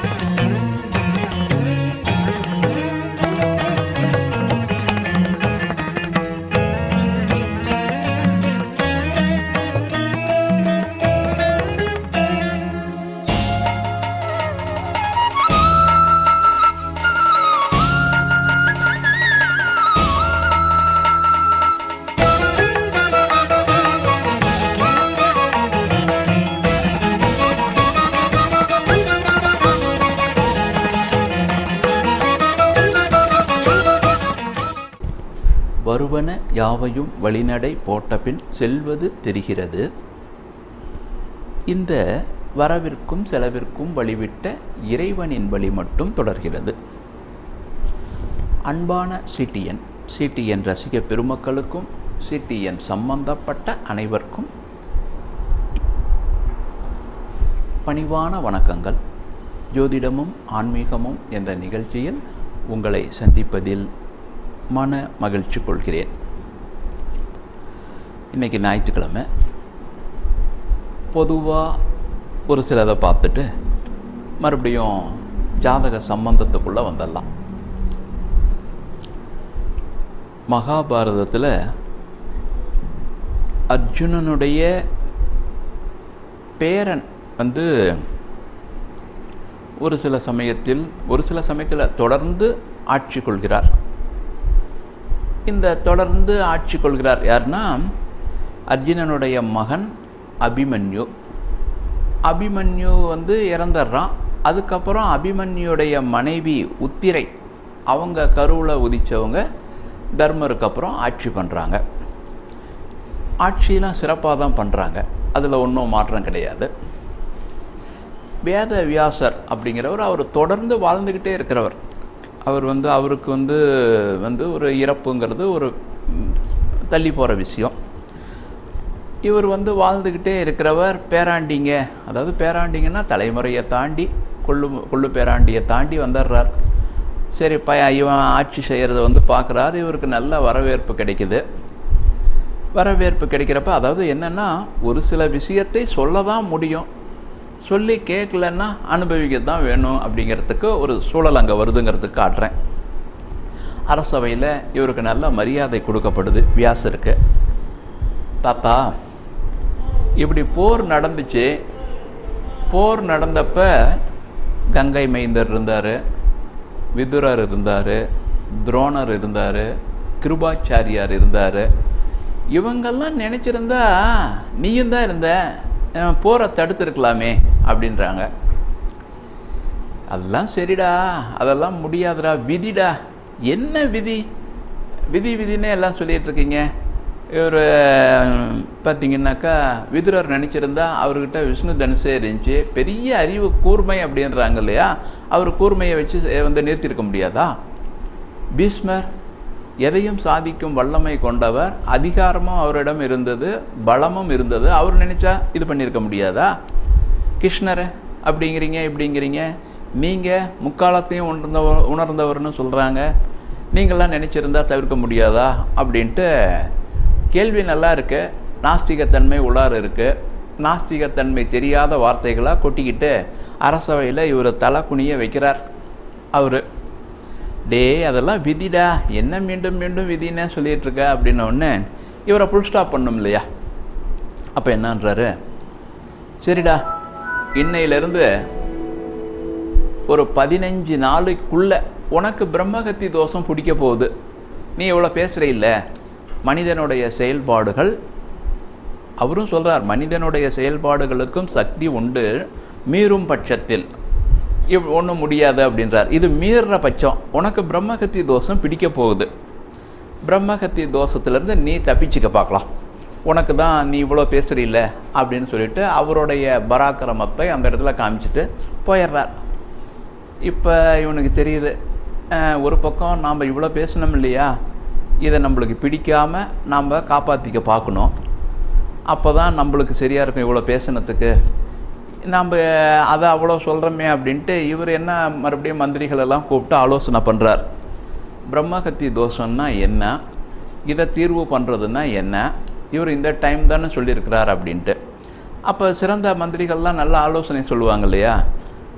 வருவன யாவையும் வழிநடை போட்டபின் செல்வது தெரிகிறது இந்த வரவிற்கும் செலவிற்கும் வழிவிட்ட இறைவனின் வழி மட்டும் தொடர்கிறது அன்பான சிடிஎன் சிடிஎன் ரசிக பெருமக்களுக்கும் சிடிஎன் சம்பந்தப்பட்ட அனைவருக்கும் பணிவான வணக்கங்கள் ஜோதிடமும் ஆன்மீகமும் என்ற நிகழ்ச்சியில் உங்களை சந்திப்பதில் மன மகிழ்ச்சி கொள்கிறேன் இன்றைக்கி ஞாயிற்றுக்கிழமை பொதுவாக ஒரு சிலதை பார்த்துட்டு மறுபடியும் ஜாதக சம்பந்தத்துக்குள்ளே வந்துடலாம் மகாபாரதத்தில் அர்ஜுனனுடைய பேரன் வந்து ஒரு சில சமயத்தில் ஒரு சில சமயத்தில் தொடர்ந்து ஆட்சி கொள்கிறார் இந்த தொடர்ந்து ஆட்சி கொள்கிறார் யாருன்னா அர்ஜுனனுடைய மகன் அபிமன்யு அபிமன்யு வந்து இறந்துடுறான் அதுக்கப்புறம் அபிமன்யுடைய மனைவி உத்திரை அவங்க கருவில் உதித்தவங்க தர்மருக்கு அப்புறம் ஆட்சி பண்ணுறாங்க ஆட்சியெலாம் சிறப்பாக தான் பண்ணுறாங்க அதில் ஒன்றும் மாற்றம் கிடையாது வேத வியாசர் அப்படிங்கிறவர் அவர் தொடர்ந்து வாழ்ந்துக்கிட்டே இருக்கிறவர் அவர் வந்து அவருக்கு வந்து வந்து ஒரு இறப்புங்கிறது ஒரு தள்ளி போகிற விஷயம் இவர் வந்து வாழ்ந்துக்கிட்டே இருக்கிறவர் பேராண்டிங்க அதாவது பேராண்டிங்கன்னா தலைமுறையை தாண்டி கொள்ளு கொள்ளு பேராண்டியை தாண்டி வந்துடுறார் சரி ப இவன் ஆட்சி செய்கிறத வந்து பார்க்குறாரு இவருக்கு நல்ல வரவேற்பு கிடைக்குது வரவேற்பு கிடைக்கிறப்ப அதாவது என்னென்னா ஒரு சில விஷயத்தை சொல்ல தான் முடியும் சொல்லி கேட்கலன்னா அனுபவிக்க தான் வேணும் அப்படிங்கிறதுக்கு ஒரு சூழல் அங்கே வருதுங்கிறதுக்கு காட்டுறேன் அரசவையில் இவருக்கு நல்ல மரியாதை கொடுக்கப்படுது வியாசருக்கு தாத்தா இப்படி போர் நடந்துச்சு போர் நடந்தப்ப கங்கை மைந்தர் இருந்தார் விதுரர் இருந்தார் துரோணர் இருந்தார் கிருபாச்சாரியார் இருந்தார் இவங்கெல்லாம் நினச்சிருந்தா நீயும் தான் இருந்த போரை தடுத்துருக்கலாமே அப்படின்றாங்க அதெல்லாம் சரிடா அதெல்லாம் முடியாதுடா விதிடா என்ன விதி விதி விதினே எல்லாம் சொல்லிகிட்டு இருக்கீங்க இவர் பார்த்தீங்கன்னாக்கா விதுரர் நினச்சிருந்தா அவர்கிட்ட விஷ்ணு தனுசே இருந்துச்சு பெரிய அறிவு கூர்மை அப்படின்றாங்க இல்லையா அவர் கூர்மையை வச்சு வந்து நிறுத்தியிருக்க முடியாதா பீஷ்மர் எதையும் சாதிக்கும் வல்லமை கொண்டவர் அதிகாரமும் அவரிடம் இருந்தது பலமும் இருந்தது அவர் நினச்சா இது பண்ணியிருக்க முடியாதா கிருஷ்ணரை அப்படிங்கிறீங்க இப்படிங்கிறீங்க நீங்கள் முக்காலத்தையும் உணர்ந்தவர் உணர்ந்தவர்னு சொல்கிறாங்க நீங்களாம் நினச்சிருந்தா தவிர்க்க முடியாதா அப்படின்ட்டு கேள்வி நல்லா இருக்கு நாஸ்திகத்தன்மை உள்ளார இருக்குது நாஸ்திகத்தன்மை தெரியாத வார்த்தைகளாக கொட்டிக்கிட்டு அரசவையில் இவர் தலை குனிய வைக்கிறார் அவர் டே அதெல்லாம் விதிடா என்ன மீண்டும் மீண்டும் விதினே சொல்லிகிட்டு இருக்க அப்படின்ன உடனே இவரை ஃபுல் ஸ்டாப் பண்ணும் இல்லையா அப்போ என்னன்றாரு சரிடா இன்னையிலேருந்து ஒரு பதினஞ்சு நாளைக்குள்ள உனக்கு பிரம்மகத்தி தோஷம் பிடிக்க போகுது நீ இவ்வளோ பேசுகிற இல்லை மனிதனுடைய செயல்பாடுகள் அவரும் சொல்கிறார் மனிதனுடைய செயல்பாடுகளுக்கும் சக்தி உண்டு மீறும் பட்சத்தில் இவ் ஒன்றும் முடியாது அப்படின்றார் இது மீறுற பட்சம் உனக்கு பிரம்மகத்தி தோஷம் பிடிக்க போகுது பிரம்மகத்தி தோஷத்துலேருந்து நீ தப்பிச்சுக்க பார்க்கலாம் உனக்கு தான் நீ இவ்வளோ பேசுகிறீல்ல அப்படின்னு சொல்லிட்டு அவருடைய பராக்கிரமத்தை அந்த இடத்துல காமிச்சிட்டு போயிடுறார் இப்போ இவனுக்கு தெரியுது ஒரு பக்கம் நாம் இவ்வளோ பேசணும் இல்லையா இதை நம்மளுக்கு பிடிக்காமல் நாம் காப்பாற்றிக்க பார்க்கணும் அப்போ தான் நம்மளுக்கு சரியாக இருக்கும் இவ்வளோ பேசினத்துக்கு நம்ம அதை அவ்வளோ சொல்கிறோமே அப்படின்ட்டு இவர் என்ன மறுபடியும் மந்திரிகளெல்லாம் கூப்பிட்டு ஆலோசனை பண்ணுறார் பிரம்மகத்தி தோஷம்னா என்ன இதை தீர்வு பண்ணுறதுன்னா என்ன இவர் இந்த டைம் தானே சொல்லியிருக்கிறார் அப்படின்ட்டு அப்போ சிறந்த மந்திரிகள்லாம் நல்ல ஆலோசனை சொல்லுவாங்க இல்லையா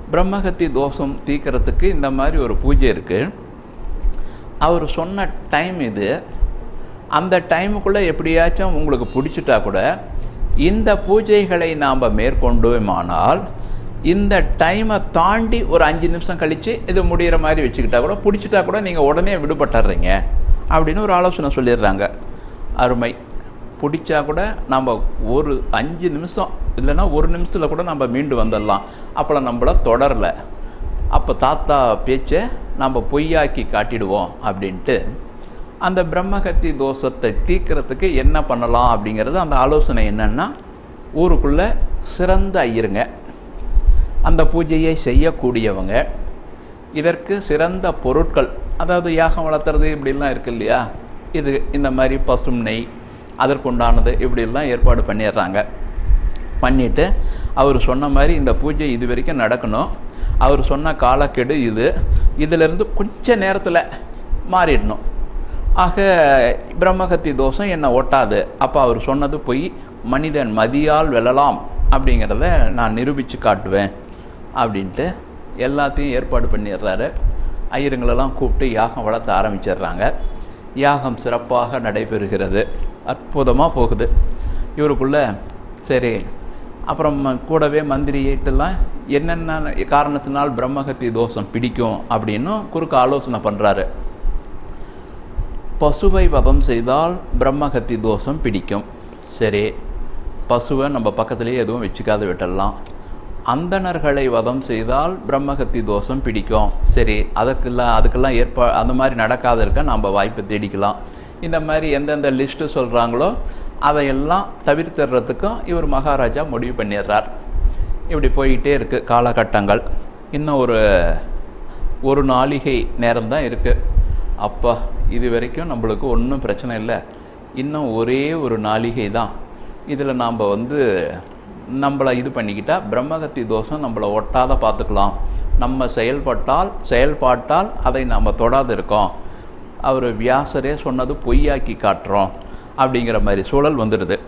பிரம்மகத்தி தோஷம் தீர்க்கறதுக்கு இந்த மாதிரி ஒரு பூஜை இருக்குது அவர் சொன்ன டைம் இது அந்த டைமுக்குள்ளே எப்படியாச்சும் உங்களுக்கு பிடிச்சிட்டா கூட இந்த பூஜைகளை நாம் மேற்கொண்டோமானால் இந்த டைமை தாண்டி ஒரு அஞ்சு நிமிஷம் கழித்து இது முடிகிற மாதிரி வச்சுக்கிட்டா கூட பிடிச்சிட்டா கூட நீங்கள் உடனே விடுபட்டுறீங்க அப்படின்னு ஒரு ஆலோசனை சொல்லிடுறாங்க அருமை பிடிச்சா கூட நம்ம ஒரு அஞ்சு நிமிஷம் இல்லைன்னா ஒரு நிமிஷத்தில் கூட நம்ம மீண்டு வந்துடலாம் அப்போ நம்மள தொடரல அப்போ தாத்தா பேச்சை நம்ம பொய்யாக்கி காட்டிடுவோம் அப்படின்ட்டு அந்த பிரம்மகத்தி தோஷத்தை தீர்க்கறதுக்கு என்ன பண்ணலாம் அப்படிங்கிறது அந்த ஆலோசனை என்னென்னா ஊருக்குள்ளே சிறந்த ஐயருங்க அந்த பூஜையை செய்யக்கூடியவங்க இதற்கு சிறந்த பொருட்கள் அதாவது யாகம் வளர்த்துறது இப்படிலாம் இருக்கு இல்லையா இது இந்த மாதிரி பசும் நெய் அதற்குண்டானது இப்படிலாம் ஏற்பாடு பண்ணிடுறாங்க பண்ணிவிட்டு அவர் சொன்ன மாதிரி இந்த பூஜை இது வரைக்கும் நடக்கணும் அவர் சொன்ன காலக்கெடு இது இதிலிருந்து கொஞ்ச நேரத்தில் மாறிடணும் ஆக பிரம்மகத்தி தோஷம் என்னை ஒட்டாது அப்போ அவர் சொன்னது போய் மனிதன் மதியால் வெல்லலாம் அப்படிங்கிறத நான் நிரூபித்து காட்டுவேன் அப்படின்ட்டு எல்லாத்தையும் ஏற்பாடு பண்ணிடுறாரு ஐயருங்களெல்லாம் கூப்பிட்டு யாகம் வளர்த்த ஆரம்பிச்சிடுறாங்க யாகம் சிறப்பாக நடைபெறுகிறது அற்புதமாக போகுது இவருக்குள்ள சரி அப்புறம் கூடவே மந்திரியைட்டெல்லாம் என்னென்ன காரணத்தினால் பிரம்மகத்தி தோஷம் பிடிக்கும் அப்படின்னும் குறுக்க ஆலோசனை பண்ணுறாரு பசுவை வதம் செய்தால் பிரம்மகத்தி தோஷம் பிடிக்கும் சரி பசுவை நம்ம பக்கத்துலேயே எதுவும் வச்சுக்காத விட்டுடலாம் அந்தணர்களை வதம் செய்தால் பிரம்மகத்தி தோஷம் பிடிக்கும் சரி அதுக்கெல்லாம் அதுக்கெல்லாம் ஏற்பா அந்த மாதிரி நடக்காத இருக்க நம்ம வாய்ப்பை தேடிக்கலாம் இந்த மாதிரி எந்தெந்த லிஸ்ட்டு சொல்கிறாங்களோ அதையெல்லாம் தவிர்த்துறதுக்கும் இவர் மகாராஜா முடிவு பண்ணிடுறார் இப்படி போய்கிட்டே இருக்குது காலகட்டங்கள் இன்னும் ஒரு ஒரு நாளிகை நேரம்தான் இருக்குது அப்பா இது வரைக்கும் நம்மளுக்கு ஒன்றும் பிரச்சனை இல்லை இன்னும் ஒரே ஒரு நாளிகை தான் இதில் நாம் வந்து நம்மளை இது பண்ணிக்கிட்டால் பிரம்மகத்தி தோஷம் நம்மளை ஒட்டாத பார்த்துக்கலாம் நம்ம செயல்பட்டால் செயல்பாட்டால் அதை நாம் தொடாது இருக்கோம் அவர் வியாசரே சொன்னது பொய்யாக்கி காட்டுறோம் அப்படிங்கிற மாதிரி சூழல் வந்துடுது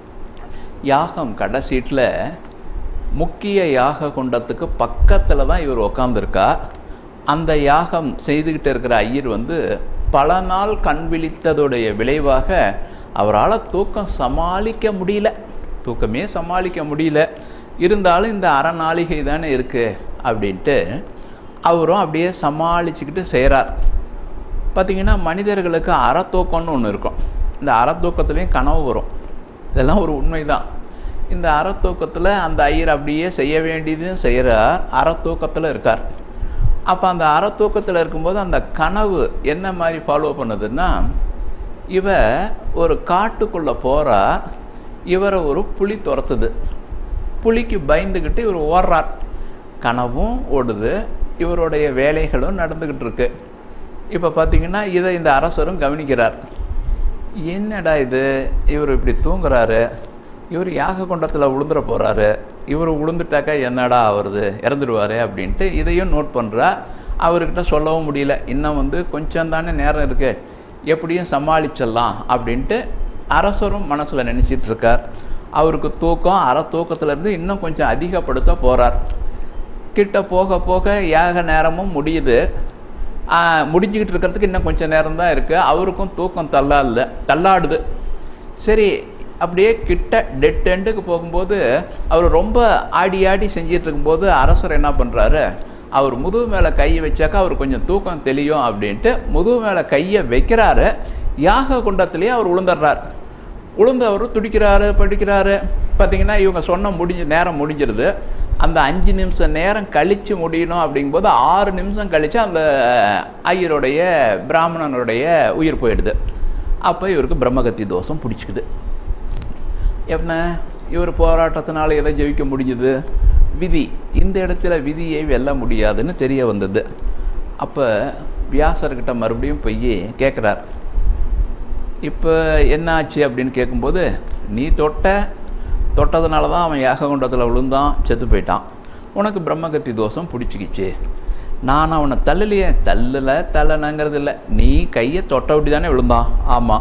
யாகம் கடைசீட்டில் முக்கிய யாக குண்டத்துக்கு பக்கத்தில் தான் இவர் உக்காந்துருக்கா அந்த யாகம் செய்துக்கிட்டு இருக்கிற ஐயர் வந்து பல நாள் கண் விழித்ததுடைய விளைவாக அவரால் தூக்கம் சமாளிக்க முடியல தூக்கமே சமாளிக்க முடியல இருந்தாலும் இந்த அரை நாளிகை தானே இருக்குது அப்படின்ட்டு அவரும் அப்படியே சமாளிச்சுக்கிட்டு செய்கிறார் பார்த்திங்கன்னா மனிதர்களுக்கு அறத்தூக்கம்னு ஒன்று இருக்கும் இந்த அறத்தூக்கத்துலேயும் கனவு வரும் இதெல்லாம் ஒரு உண்மைதான் இந்த அறத்தூக்கத்தில் அந்த ஐயர் அப்படியே செய்ய வேண்டியதும் செய்கிறார் அறத்தூக்கத்தில் இருக்கார் அப்போ அந்த அறத்தூக்கத்தில் இருக்கும்போது அந்த கனவு என்ன மாதிரி ஃபாலோ பண்ணுதுன்னா இவ ஒரு காட்டுக்குள்ளே போகிறார் இவரை ஒரு புலி துரத்துது புலிக்கு பயந்துக்கிட்டு இவர் ஓடுறார் கனவும் ஓடுது இவருடைய வேலைகளும் நடந்துக்கிட்டு இருக்கு இப்போ பார்த்தீங்கன்னா இதை இந்த அரசரும் கவனிக்கிறார் என்னடா இது இவர் இப்படி தூங்குறாரு இவர் யாக குண்டத்தில் விழுந்துட போகிறாரு இவர் விழுந்துட்டாக்கா என்னடா ஆகுறது இறந்துடுவார் அப்படின்ட்டு இதையும் நோட் பண்ணுறா அவர்கிட்ட சொல்லவும் முடியல இன்னும் வந்து கொஞ்சம் தானே நேரம் இருக்குது எப்படியும் சமாளிச்சிடலாம் அப்படின்ட்டு அரசரும் மனசில் நினச்சிட்டு இருக்கார் அவருக்கு தூக்கம் அற தூக்கத்துலேருந்து இன்னும் கொஞ்சம் அதிகப்படுத்த போகிறார் கிட்ட போக போக யாக நேரமும் முடியுது முடிஞ்சுக்கிட்டு இருக்கிறதுக்கு இன்னும் கொஞ்சம் நேரம் தான் இருக்குது அவருக்கும் தூக்கம் தள்ளாடல தள்ளாடுது சரி அப்படியே கிட்ட டெட் எண்டுக்கு போகும்போது அவர் ரொம்ப ஆடி ஆடி செஞ்சிட்டு இருக்கும்போது அரசர் என்ன பண்ணுறாரு அவர் முதுகு மேலே கையை வச்சாக்கா அவர் கொஞ்சம் தூக்கம் தெளியும் அப்படின்ட்டு முதுகு மேலே கையை வைக்கிறாரு யாக குண்டத்திலேயே அவர் உளுந்துடுறார் உளுந்து அவர் துடிக்கிறாரு படிக்கிறாரு பார்த்தீங்கன்னா இவங்க சொன்ன முடிஞ்ச நேரம் முடிஞ்சிருது அந்த அஞ்சு நிமிஷம் நேரம் கழித்து முடியணும் அப்படிங்கும்போது ஆறு நிமிஷம் கழித்து அந்த ஐயருடைய பிராமணனுடைய உயிர் போயிடுது அப்போ இவருக்கு பிரம்மகத்தி தோஷம் பிடிச்சிக்குது என்ன இவர் போராட்டத்தினால எதை ஜெயிக்க முடிஞ்சுது விதி இந்த இடத்துல விதியை வெல்ல முடியாதுன்னு தெரிய வந்தது அப்போ வியாசர்கிட்ட மறுபடியும் போய் கேட்குறார் இப்போ என்ன ஆச்சு அப்படின்னு கேட்கும்போது நீ தொட்ட தொட்டதுனால தான் அவன் யாககுண்டத்தில் விழுந்தான் செத்து போயிட்டான் உனக்கு பிரம்மகத்தி தோஷம் பிடிச்சிக்கிச்சு நான் அவனை தள்ளலையே தள்ளலை தள்ளனங்கிறது இல்லை நீ கையை தொட்ட விட்டு தானே விழுந்தான் ஆமாம்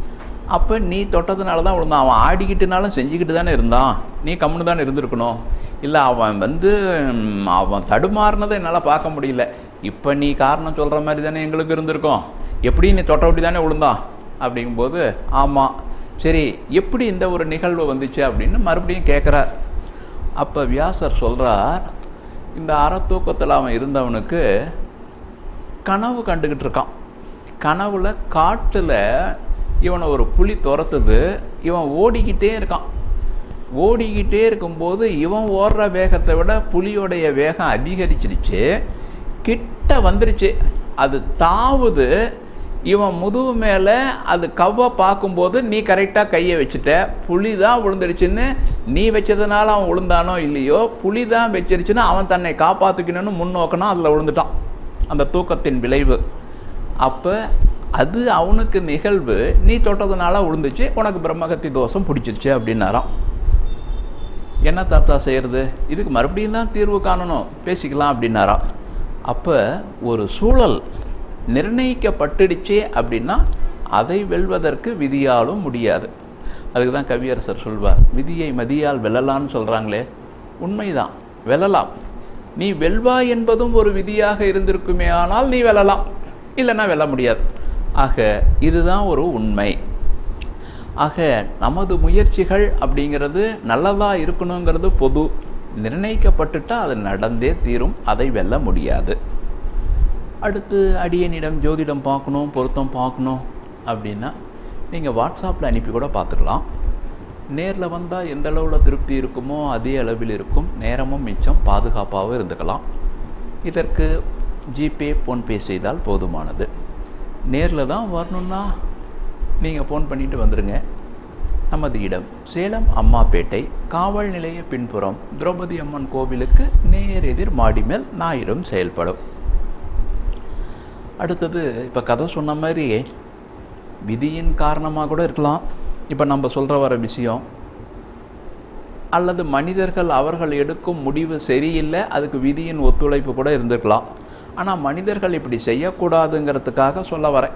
அப்போ நீ தொட்டதுனால தான் விழுந்தான் அவன் ஆடிக்கிட்டுனாலும் செஞ்சுக்கிட்டு தானே இருந்தான் நீ கம்முன்னு தானே இருந்திருக்கணும் இல்லை அவன் வந்து ம், அவன் தடுமாறினதை என்னால் பார்க்க முடியல இப்போ நீ காரணம் சொல்கிற மாதிரி தானே எங்களுக்கு இருந்திருக்கோம் எப்படி நீ தொட்டபடி தானே விழுந்தான் அப்படிங்கும்போது ஆமாம் சரி எப்படி இந்த ஒரு நிகழ்வு வந்துச்சு அப்படின்னு மறுபடியும் கேட்குறார் அப்போ வியாசர் சொல்கிறார் இந்த அறத்தூக்கத்தில் அவன் இருந்தவனுக்கு கனவு கண்டுக்கிட்டு இருக்கான் கனவுல காட்டில் இவனை ஒரு புலி துரத்துது இவன் ஓடிக்கிட்டே இருக்கான் ஓடிக்கிட்டே இருக்கும்போது இவன் ஓடுற வேகத்தை விட புலியோடைய வேகம் அதிகரிச்சிருச்சு கிட்ட வந்துருச்சு அது தாவுது இவன் முதுகு மேலே அது கவ்வை பார்க்கும்போது நீ கரெக்டாக கையை வச்சுட்ட புலி தான் விழுந்துருச்சுன்னு நீ வச்சதுனால அவன் விழுந்தானோ இல்லையோ புலி தான் வச்சிருச்சுன்னு அவன் தன்னை காப்பாற்றிக்கணும்னு முன்னோக்கினா அதில் விழுந்துட்டான் அந்த தூக்கத்தின் விளைவு அப்போ அது அவனுக்கு நிகழ்வு நீ தொட்டதுனால விழுந்துச்சு உனக்கு பிரம்மகத்தி தோஷம் பிடிச்சிருச்சு அப்படின்னாராம் என்ன தாத்தா செய்கிறது இதுக்கு மறுபடியும் தான் தீர்வு காணணும் பேசிக்கலாம் அப்படின்னாராம் அப்போ ஒரு சூழல் நிர்ணயிக்கப்பட்டுடுச்சு அப்படின்னா அதை வெல்வதற்கு விதியாலும் முடியாது அதுக்கு தான் கவியரசர் சொல்வார் விதியை மதியால் வெல்லலான்னு சொல்கிறாங்களே உண்மைதான் வெல்லலாம் நீ வெல்வாய் என்பதும் ஒரு விதியாக இருந்திருக்குமே ஆனால் நீ வெல்லலாம் இல்லைன்னா வெல்ல முடியாது ஆக இதுதான் ஒரு உண்மை ஆக நமது முயற்சிகள் அப்படிங்கிறது நல்லதாக இருக்கணுங்கிறது பொது நிர்ணயிக்கப்பட்டுட்டா அது நடந்தே தீரும் அதை வெல்ல முடியாது அடுத்து அடியனிடம் ஜோதிடம் பார்க்கணும் பொருத்தம் பார்க்கணும் அப்படின்னா நீங்கள் வாட்ஸ்அப்பில் அனுப்பி கூட பார்த்துக்கலாம் நேரில் வந்தால் எந்த அளவில் திருப்தி இருக்குமோ அதே அளவில் இருக்கும் நேரமும் மிச்சம் பாதுகாப்பாகவும் இருந்துக்கலாம் இதற்கு ஜிபே ஃபோன்பே செய்தால் போதுமானது நேரில் தான் வரணுன்னா நீங்கள் ஃபோன் பண்ணிட்டு வந்துடுங்க நமது இடம் சேலம் அம்மாப்பேட்டை காவல் நிலைய பின்புறம் திரௌபதி அம்மன் கோவிலுக்கு நேர் எதிர் மாடி மேல் ஞாயிறும் செயல்படும் அடுத்தது இப்போ கதை சொன்ன மாதிரி விதியின் காரணமாக கூட இருக்கலாம் இப்போ நம்ம சொல்கிற வர விஷயம் அல்லது மனிதர்கள் அவர்கள் எடுக்கும் முடிவு சரியில்லை அதுக்கு விதியின் ஒத்துழைப்பு கூட இருந்திருக்கலாம் ஆனால் மனிதர்கள் இப்படி செய்யக்கூடாதுங்கிறதுக்காக சொல்ல வரேன்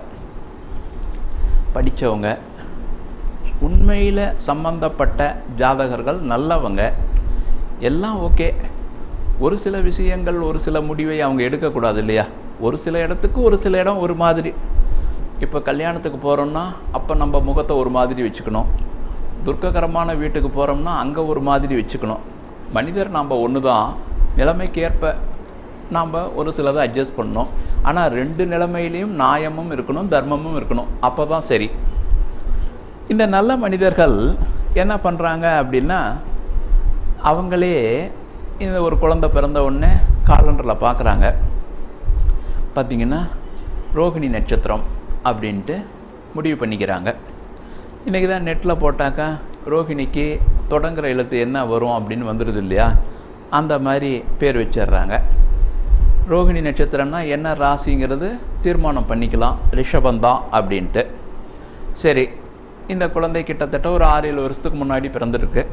படித்தவங்க உண்மையில் சம்பந்தப்பட்ட ஜாதகர்கள் நல்லவங்க எல்லாம் ஓகே ஒரு சில விஷயங்கள் ஒரு சில முடிவை அவங்க எடுக்கக்கூடாது இல்லையா ஒரு சில இடத்துக்கு ஒரு சில இடம் ஒரு மாதிரி இப்போ கல்யாணத்துக்கு போகிறோம்னா அப்போ நம்ம முகத்தை ஒரு மாதிரி வச்சுக்கணும் துர்க்ககரமான வீட்டுக்கு போகிறோம்னா அங்கே ஒரு மாதிரி வச்சுக்கணும் மனிதர் நாம் ஒன்று தான் நிலைமைக்கு ஏற்ப நாம் ஒரு சிலதை அட்ஜஸ்ட் பண்ணணும் ஆனால் ரெண்டு நிலைமையிலையும் நியாயமும் இருக்கணும் தர்மமும் இருக்கணும் அப்போ தான் சரி இந்த நல்ல மனிதர்கள் என்ன பண்ணுறாங்க அப்படின்னா அவங்களே இந்த ஒரு குழந்தை பிறந்த உடனே காலண்டரில் பார்க்குறாங்க பார்த்திங்கன்னா ரோகிணி நட்சத்திரம் அப்படின்ட்டு முடிவு பண்ணிக்கிறாங்க இன்றைக்கி தான் நெட்டில் போட்டாக்கா ரோகிணிக்கு தொடங்குற எழுத்து என்ன வரும் அப்படின்னு வந்துடுது இல்லையா அந்த மாதிரி பேர் வச்சிடுறாங்க ரோகிணி நட்சத்திரம்னா என்ன ராசிங்கிறது தீர்மானம் பண்ணிக்கலாம் ரிஷபந்தான் அப்படின்ட்டு சரி இந்த குழந்தை கிட்டத்தட்ட ஒரு ஆறு ஏழு வருஷத்துக்கு முன்னாடி பிறந்திருக்கு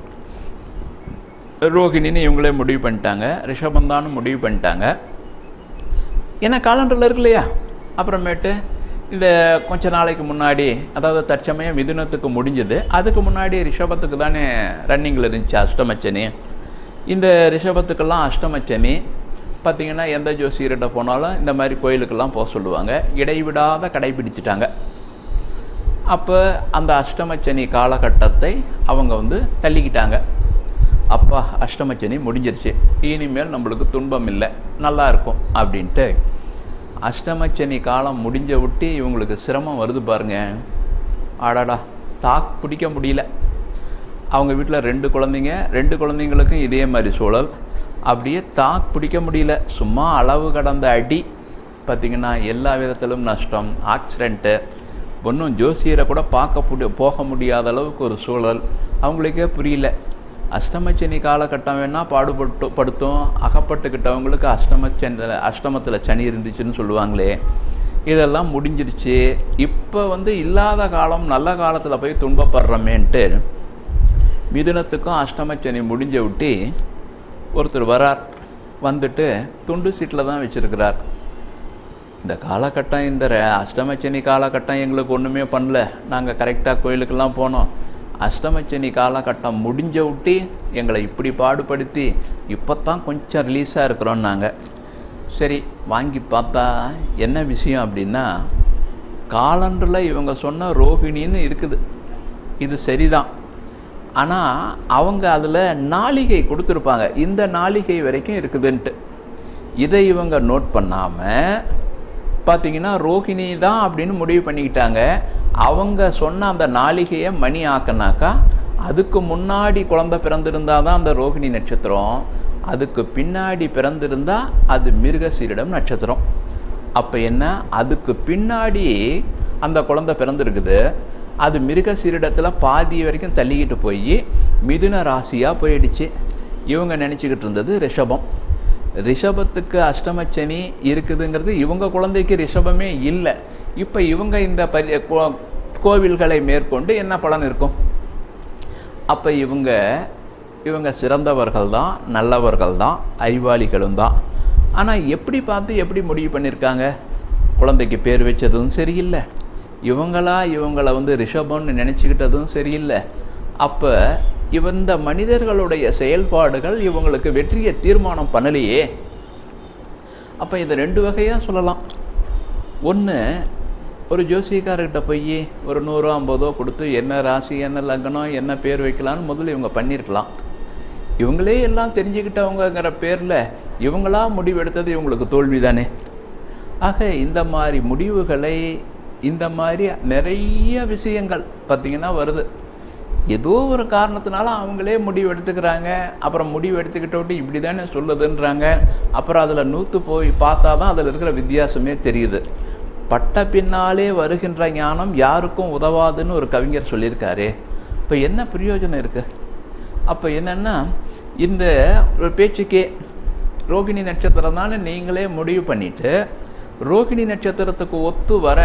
ரோகிணின்னு இவங்களே முடிவு பண்ணிட்டாங்க ரிஷபந்தான்னு முடிவு பண்ணிட்டாங்க ஏன்னா காலண்டரில் இருக்கு இல்லையா அப்புறமேட்டு இந்த கொஞ்ச நாளைக்கு முன்னாடி அதாவது தற்சமயம் மிதுனத்துக்கு முடிஞ்சது அதுக்கு முன்னாடி ரிஷபத்துக்கு தானே ரன்னிங்கில் இருந்துச்சு அஷ்டமச்சனி இந்த ரிஷபத்துக்கெல்லாம் அஷ்டமச்சனி பார்த்திங்கன்னா எந்த ஜோசியர்கிட்ட போனாலும் இந்த மாதிரி கோயிலுக்கெல்லாம் போக சொல்லுவாங்க இடைவிடாத கடைபிடிச்சிட்டாங்க அப்போ அந்த அஷ்டமச்சனி காலகட்டத்தை அவங்க வந்து தள்ளிக்கிட்டாங்க அப்பா அஷ்டமச்சனி முடிஞ்சிருச்சு இனிமேல் நம்மளுக்கு துன்பம் இல்லை நல்லா இருக்கும் அப்படின்ட்டு அஷ்டமச்சனி காலம் முடிஞ்ச விட்டு இவங்களுக்கு சிரமம் வருது பாருங்க ஆடாடா தாக் பிடிக்க முடியல அவங்க வீட்டில் ரெண்டு குழந்தைங்க ரெண்டு குழந்தைங்களுக்கும் இதே மாதிரி சூழல் அப்படியே தாக் பிடிக்க முடியல சும்மா அளவு கடந்த அடி பார்த்திங்கன்னா எல்லா விதத்திலும் நஷ்டம் ஆக்சிடெண்ட்டு ஒன்றும் ஜோசியரை கூட பார்க்க முடி போக முடியாத அளவுக்கு ஒரு சூழல் அவங்களுக்கே புரியல அஷ்டமச்சனி காலகட்டம் வேணால் பாடுபட்டு படுத்தும் அகப்பட்டுக்கிட்டவங்களுக்கு அஷ்டமச்சனி அஷ்டமத்தில் சனி இருந்துச்சுன்னு சொல்லுவாங்களே இதெல்லாம் முடிஞ்சிருச்சு இப்போ வந்து இல்லாத காலம் நல்ல காலத்தில் போய் துன்பப்படுறமேன்ட்டு மிதுனத்துக்கும் அஷ்டமச்சனி முடிஞ்ச விட்டு ஒருத்தர் வரார் வந்துட்டு துண்டு சீட்டில் தான் வச்சுருக்கிறார் இந்த காலகட்டம் இந்த ர- அஷ்டமச்சனி காலகட்டம் எங்களுக்கு ஒன்றுமே பண்ணல நாங்கள் கரெக்டாக கோயிலுக்கெல்லாம் போனோம் அஷ்டமச்சனி காலகட்டம் முடிஞ்ச விட்டு எங்களை இப்படி பாடுபடுத்தி இப்போ தான் கொஞ்சம் ரிலீஸாக இருக்கிறோம் நாங்கள் சரி வாங்கி பார்த்தா என்ன விஷயம் அப்படின்னா காலண்டரில் இவங்க சொன்ன ரோகிணின்னு இருக்குது இது சரிதான் ஆனால் அவங்க அதில் நாளிகை கொடுத்துருப்பாங்க இந்த நாளிகை வரைக்கும் இருக்குதுன்ட்டு இதை இவங்க நோட் பண்ணாமல் பார்த்தீங்கன்னா ரோகிணி தான் அப்படின்னு முடிவு பண்ணிக்கிட்டாங்க அவங்க சொன்ன அந்த நாளிகையை மணி ஆக்கினாக்கா அதுக்கு முன்னாடி குழந்தை பிறந்திருந்தா தான் அந்த ரோகிணி நட்சத்திரம் அதுக்கு பின்னாடி பிறந்திருந்தா அது மிருகசீரிடம் நட்சத்திரம் அப்போ என்ன அதுக்கு பின்னாடி அந்த குழந்தை பிறந்திருக்குது அது மிருகசீரிடத்தில் பாதி வரைக்கும் தள்ளிக்கிட்டு போய் மிதுன ராசியாக போயிடுச்சு இவங்க நினச்சிக்கிட்டு இருந்தது ரிஷபம் ரிஷபத்துக்கு அஷ்டமச்சனி இருக்குதுங்கிறது இவங்க குழந்தைக்கு ரிஷபமே இல்லை இப்போ இவங்க இந்த பரி கோ- கோவில்களை மேற்கொண்டு என்ன பலன் இருக்கும் அப்போ இவங்க இவங்க சிறந்தவர்கள் தான் நல்லவர்கள் தான் அறிவாளிகளும் தான் ஆனால் எப்படி பார்த்து எப்படி முடிவு பண்ணியிருக்காங்க குழந்தைக்கு பேர் வச்சதும் சரியில்லை இவங்களா இவங்களை வந்து ரிஷபம்னு நினச்சிக்கிட்டதும் சரியில்லை அப்போ இந்த மனிதர்களுடைய செயல்பாடுகள் இவங்களுக்கு வெற்றியை தீர்மானம் பண்ணலையே அப்போ இதை ரெண்டு வகையாக சொல்லலாம் ஒன்று ஒரு ஜோசியக்காரர்கிட்ட போய் ஒரு நூறோ ஐம்பதோ கொடுத்து என்ன ராசி என்ன லக்னம் என்ன பேர் வைக்கலான்னு முதல்ல இவங்க பண்ணியிருக்கலாம் இவங்களே எல்லாம் தெரிஞ்சுக்கிட்டவங்கங்கிற பேரில் இவங்களா முடிவெடுத்தது இவங்களுக்கு தோல்வி தானே ஆக இந்த மாதிரி முடிவுகளை இந்த மாதிரி நிறைய விஷயங்கள் பார்த்திங்கன்னா வருது ஏதோ ஒரு காரணத்தினால அவங்களே முடிவு எடுத்துக்கிறாங்க அப்புறம் முடிவு எடுத்துக்கிட்டோட்டு இப்படி தானே சொல்லுதுன்றாங்க அப்புறம் அதில் நூற்று போய் பார்த்தா தான் அதில் இருக்கிற வித்தியாசமே தெரியுது பட்ட பின்னாலே வருகின்ற ஞானம் யாருக்கும் உதவாதுன்னு ஒரு கவிஞர் சொல்லியிருக்காரு இப்போ என்ன பிரயோஜனம் இருக்குது அப்போ என்னென்னா இந்த ஒரு பேச்சுக்கே ரோகிணி நட்சத்திரம் தானே நீங்களே முடிவு பண்ணிட்டு ரோகிணி நட்சத்திரத்துக்கு ஒத்து வர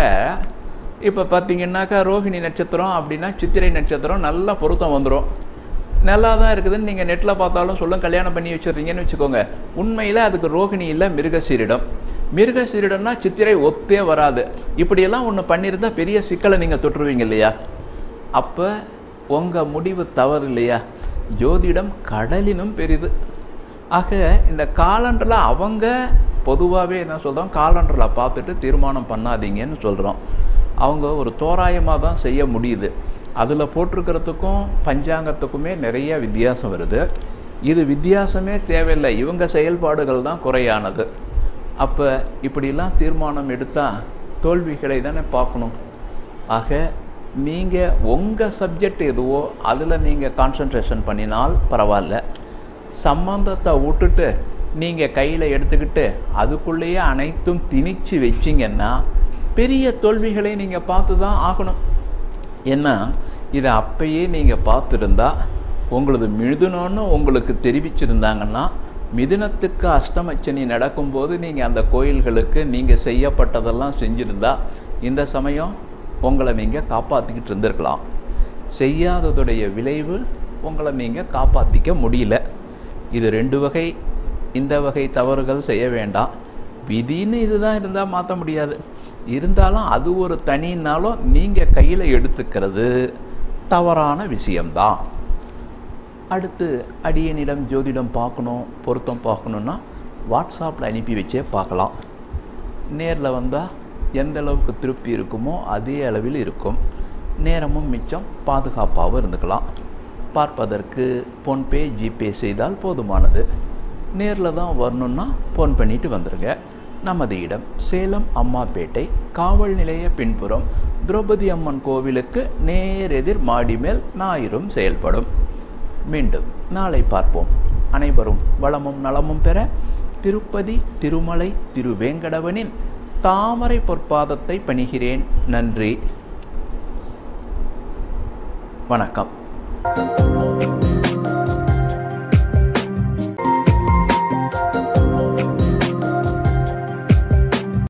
இப்போ பார்த்தீங்கன்னாக்கா ரோகிணி நட்சத்திரம் அப்படின்னா சித்திரை நட்சத்திரம் நல்லா பொருத்தம் வந்துடும் நல்லா தான் இருக்குதுன்னு நீங்கள் நெட்டில் பார்த்தாலும் சொல்லும் கல்யாணம் பண்ணி வச்சிடுறீங்கன்னு வச்சுக்கோங்க உண்மையில் அதுக்கு ரோகிணி இல்லை மிருகசீரிடம் மிருகசீரிடம்னா சித்திரை ஒத்தே வராது இப்படியெல்லாம் ஒன்று பண்ணியிருந்தா பெரிய சிக்கலை நீங்கள் தொற்றுவீங்க இல்லையா அப்போ உங்கள் முடிவு தவறு இல்லையா ஜோதிடம் கடலினும் பெரிது ஆக இந்த காலண்டரில் அவங்க பொதுவாகவே என்ன சொல்கிறோம் காலண்டரில் பார்த்துட்டு தீர்மானம் பண்ணாதீங்கன்னு சொல்கிறோம் அவங்க ஒரு தோராயமாக தான் செய்ய முடியுது அதில் போட்டிருக்கிறதுக்கும் பஞ்சாங்கத்துக்குமே நிறைய வித்தியாசம் வருது இது வித்தியாசமே தேவையில்லை இவங்க செயல்பாடுகள் தான் குறையானது அப்போ இப்படிலாம் தீர்மானம் எடுத்தால் தோல்விகளை தானே பார்க்கணும் ஆக நீங்கள் உங்கள் சப்ஜெக்ட் எதுவோ அதில் நீங்கள் கான்சன்ட்ரேஷன் பண்ணினால் பரவாயில்ல சம்பந்தத்தை விட்டுட்டு நீங்கள் கையில் எடுத்துக்கிட்டு அதுக்குள்ளேயே அனைத்தும் திணிச்சு வச்சிங்கன்னா பெரிய தோல்விகளை நீங்கள் பார்த்து தான் ஆகணும் ஏன்னா இதை அப்பயே நீங்கள் பார்த்துருந்தா உங்களது மிதுனம்னு உங்களுக்கு தெரிவிச்சிருந்தாங்கன்னா மிதுனத்துக்கு அஷ்டமச்சனி நடக்கும்போது நீங்கள் அந்த கோயில்களுக்கு நீங்கள் செய்யப்பட்டதெல்லாம் செஞ்சுருந்தா இந்த சமயம் உங்களை நீங்கள் காப்பாற்றிக்கிட்டு இருந்திருக்கலாம் செய்யாததுடைய விளைவு உங்களை நீங்கள் காப்பாற்றிக்க முடியல இது ரெண்டு வகை இந்த வகை தவறுகள் செய்ய வேண்டாம் விதின்னு இதுதான் இருந்தால் மாற்ற முடியாது இருந்தாலும் அது ஒரு தனினாலும் நீங்கள் கையில் எடுத்துக்கிறது தவறான விஷயம்தான் அடுத்து அடியனிடம் ஜோதிடம் பார்க்கணும் பொருத்தம் பார்க்கணுன்னா வாட்ஸ்அப்பில் அனுப்பி வச்சே பார்க்கலாம் நேரில் வந்தால் எந்த அளவுக்கு திருப்தி இருக்குமோ அதே அளவில் இருக்கும் நேரமும் மிச்சம் பாதுகாப்பாகவும் இருந்துக்கலாம் பார்ப்பதற்கு ஃபோன்பே ஜிபே செய்தால் போதுமானது நேரில் தான் வரணுன்னா ஃபோன் பண்ணிட்டு வந்துடுங்க நமது இடம் சேலம் அம்மாப்பேட்டை காவல் நிலைய பின்புறம் திரௌபதி அம்மன் கோவிலுக்கு நேரெதிர் மாடி மேல் ஞாயிறும் செயல்படும் மீண்டும் நாளை பார்ப்போம் அனைவரும் வளமும் நலமும் பெற திருப்பதி திருமலை திருவேங்கடவனின் தாமரை பொற்பாதத்தை பணிகிறேன் நன்றி வணக்கம்